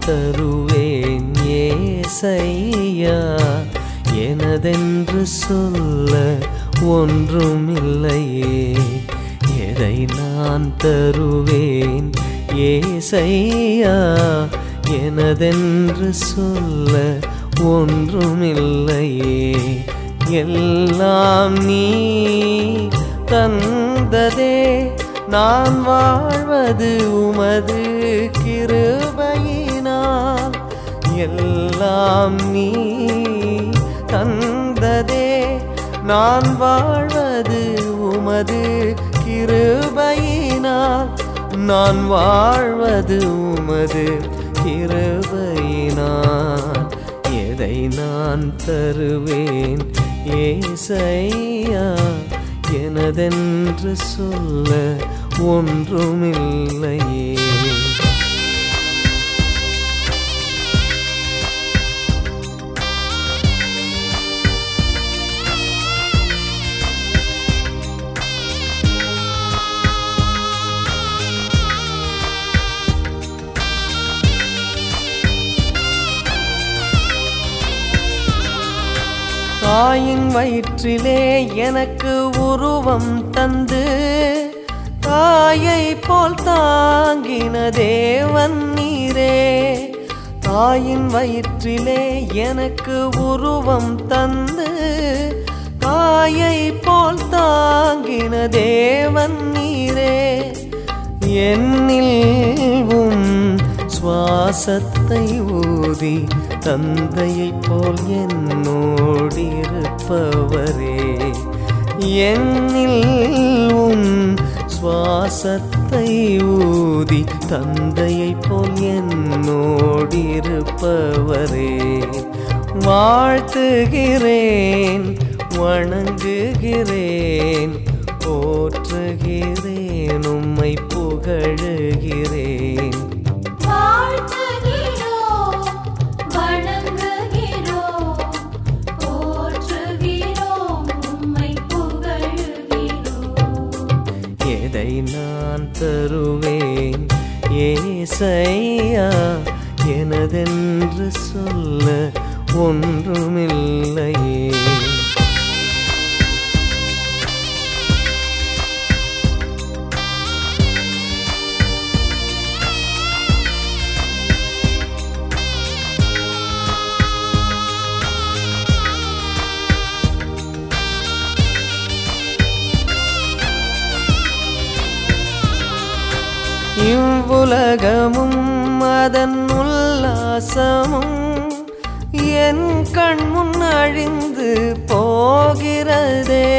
தருவேன் ஏசையா எனதென்று சொல்ல ஒன்றுமில்லையே எதை நான் தருவேன் ஏசையா எனதென்று சொல்ல ஒன்றுமில்லையே எல்லாம் நீ தந்ததே நான் வாழ்வது உமது கிருபையினால் எல்லாம் நீ தந்ததே நான் வாழ்வது உமது கிருபையினால் நான் வாழ்வது உமது கிருபையினால் எதை நான் தருவேன் ஏசையா எனதென்று சொல்ல ஒன்றுமில்லையே தாயின் வயிற்றிலே எனக்கு உருவம் தந்து தாயை போல் தாங்கின தேவன் நீரே தாயின் வயிற்றிலே எனக்கு உருவம் தந்து தாயை போல் தாங்கின தேவன் நீரே என்னில்வும் சுவாசத்தை ஊதி தந்தையைப் போல் என்னோடிருப்பவரே என்னில் உன் சுவாசத்தை ஊதி தந்தையைப் போல் என்னோடிருப்பவரே வாழ்த்துகிறேன் வணங்குகிறேன் போற்றுகிறேன் உம்மை புகழுகிறேன் வாழ்த்துகிறோம் வணங்குகிறோம் போற்றுகிறோம் உம்மை புகழுகிறோம் எதை நான் தருவேன் ஏசையா எனதென்று சொல்ல ஒன்றுமில்லையே இவ்வுலகமும் அதன் உல்லாசமும் என் கண் முன் அழிந்து போகிறதே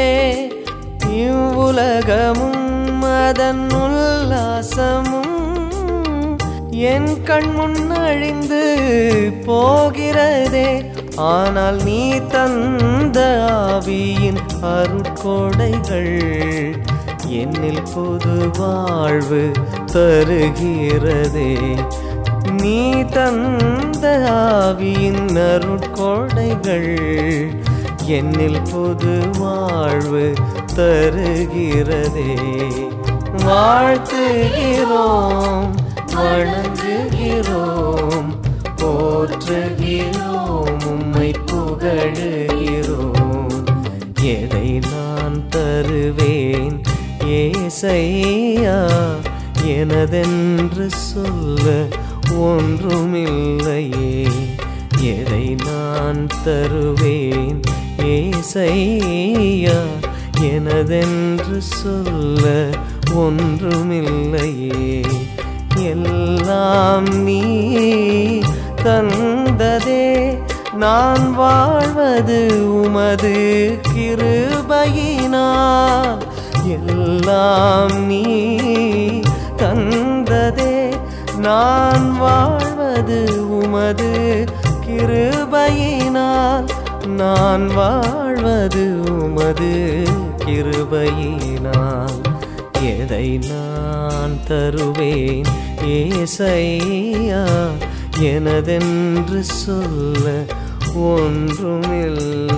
இவ்வுலகமும் அதன் உல்லாசமும் என் கண் முன் அழிந்து போகிறதே ஆனால் நீ தந்த ஆவியின் அருட்கொடைகள் என்னில் புது வாழ்வு தருகிறதே நீ தந்த ஆவியின் அருட்கொடைகள் என்னில் புது வாழ்வு தருகிறதே வாழ்த்துகிறோம் வணங்குகிறோம் போற்றுகிறோம் உம்மை புகழுகிறோம் எதை நான் தருவேன் ஏசையா எனதென்று சொல்ல ஒன்றுமில்லையே எதை நான் தருவேன் ஏசையா எனதென்று சொல்ல ஒன்றுமில்லையே எல்லாம் நீ தந்ததே நான் வாழ்வது உமது கிருபையினால் எல்லாம் நீ தந்ததே நான் வாழ்வது உமது கிருபையினால் நான் வாழ்வது உமது கிருபையினால் எதை நான் தருவேன் ஏசையா எனதென்று சொல்ல ஒன்றுமில்லை